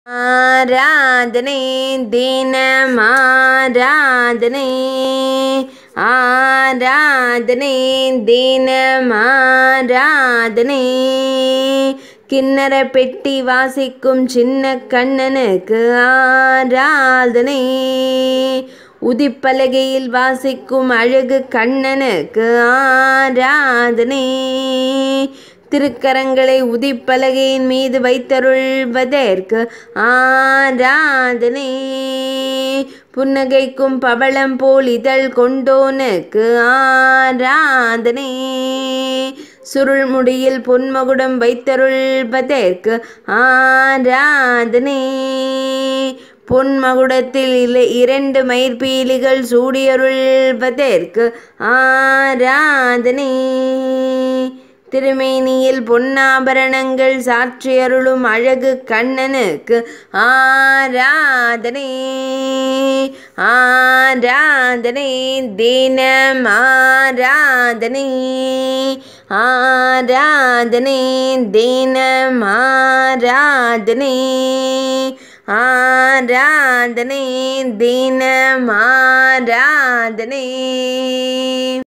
ஆராதனை தினமாராதனை ஆராதனை தினமாராதனை கிண்ணற பெட்டி வாசிக்கும் சின்ன கண்ணனுக்கு ஆராதனை உதிப்பலகையில் வாசிக்கும் அழகு கண்ணனுக்கு ஆராதனை திருக்கரங்களை உதிப்பலகையின் மீது வைத்தருள்வதற்கு ஆராதனை புன்னகைக்கும் பவளம் போல் இதழ் கொண்டோனுக்கு ஆராதனை சுருள் முடியில் பொன்மகுடம் வைத்தருள்வதற்கு ஆராதனை பொன்மகுடத்தில் இல்லை இரண்டு மயிர்பீலிகள் சூடியருள்வதற்கு ஆராதனை திருமேனியில் பொன்னாபரணங்கள் சாற்றியருளும் அழகு கண்ணனுக்கு ஆராதனை ஆராதனை தினம் ஆராதனை ஆராதனை தினம் ஆராதனை ஆராதனை தினம் ஆராதனை